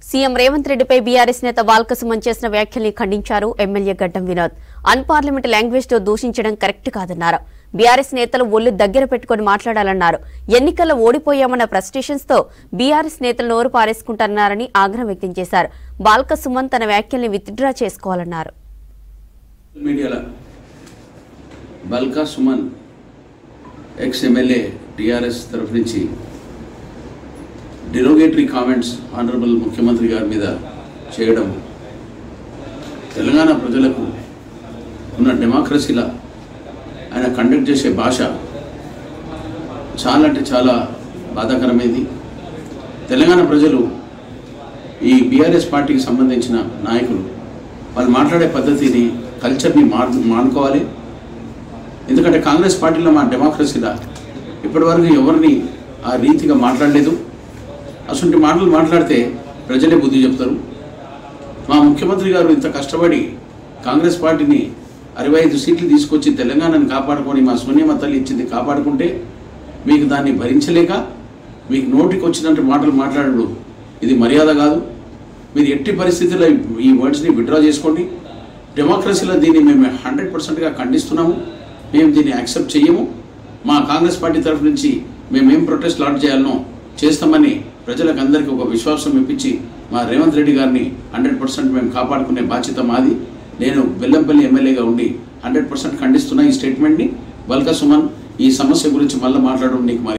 CM Revanth రెడ్డిపై BRS నేత వాల్కసుమన్ చేసిన వ్యాఖ్యల్ని ఖండించారు ఎమ్మెల్యే గడ్డం వినోద్ అన్పార్లమెంట్ లాంగ్వేజ్ తో దూషించడం కరెక్ట్ కాదన్నారు బీఆర్ఎస్ నేతలు ఒళ్ళు దగ్గర పెట్టుకుని మాట్లాడాలన్నారు ఎన్నికల్లో ఓడిపోయామన్న ఫ్రస్ట్రేషన్స్ తో బీఆర్ఎస్ నేతలు నోరు పారేసుకుంటున్నారని ఆగ్రహం వ్యక్తం చేశారు బాల్కసుమన్ తన వ్యాఖ్యల్ని విత్డ్రా చేసుకోవాలన్నారు మీడియాలో Balka Suman ex MLA TRS తరఫు నుంచి డిరోగేటరీ కామెంట్స్ ఆనరబుల్ ముఖ్యమంత్రి గారి మీద చేయడం తెలంగాణ ప్రజలకు ఉన్న డెమోక్రసీలో ఆయన కండక్ట్ చేసే భాష చాలా అంటే చాలా బాధాకరమైంది తెలంగాణ ప్రజలు ఈ బీఆర్ఎస్ పార్టీకి సంబంధించిన నాయకులు వాళ్ళు మాట్లాడే పద్ధతిని కల్చర్ని మార్ మానుకోవాలి ఎందుకంటే కాంగ్రెస్ పార్టీలో మా డెమోక్రసీలో ఇప్పటివరకు ఎవరిని ఆ రీతిగా మాట్లాడలేదు అసలు మాటలు మాట్లాడితే ప్రజలే బుద్ధి చెప్తారు మా ముఖ్యమంత్రి గారు ఇంత కష్టపడి కాంగ్రెస్ పార్టీని అరవై ఐదు సీట్లు తీసుకొచ్చి తెలంగాణను కాపాడుకొని మా శూన్యమ తల్లి ఇచ్చింది కాపాడుకుంటే మీకు దాన్ని భరించలేక మీకు నోటికి వచ్చినట్టు మాటలు మాట్లాడడు ఇది మర్యాద కాదు మీరు ఎట్టి పరిస్థితుల్లో ఈ వర్డ్స్ని విత్డ్రా చేసుకోండి డెమోక్రసీలో దీన్ని మేము హండ్రెడ్ పర్సెంట్గా ఖండిస్తున్నాము మేము దీన్ని యాక్సెప్ట్ చేయము మా కాంగ్రెస్ పార్టీ తరఫు నుంచి మేము ఏం ప్రొటెస్ట్ లాట్ చేయాలనో చేస్తామని ప్రజలకు అందరికీ ఒక విశ్వాసం ఇప్పించి మా రేవంత్ రెడ్డి గారిని హండ్రెడ్ పర్సెంట్ మేము కాపాడుకునే బాధ్యత మాది నేను బెల్లంపల్లి ఎమ్మెల్యేగా ఉండి హండ్రెడ్ పర్సెంట్ ఖండిస్తున్న ఈ స్టేట్మెంట్ని బల్కా సుమన్ ఈ సమస్య గురించి మళ్ళీ మాట్లాడడం నీకు మరి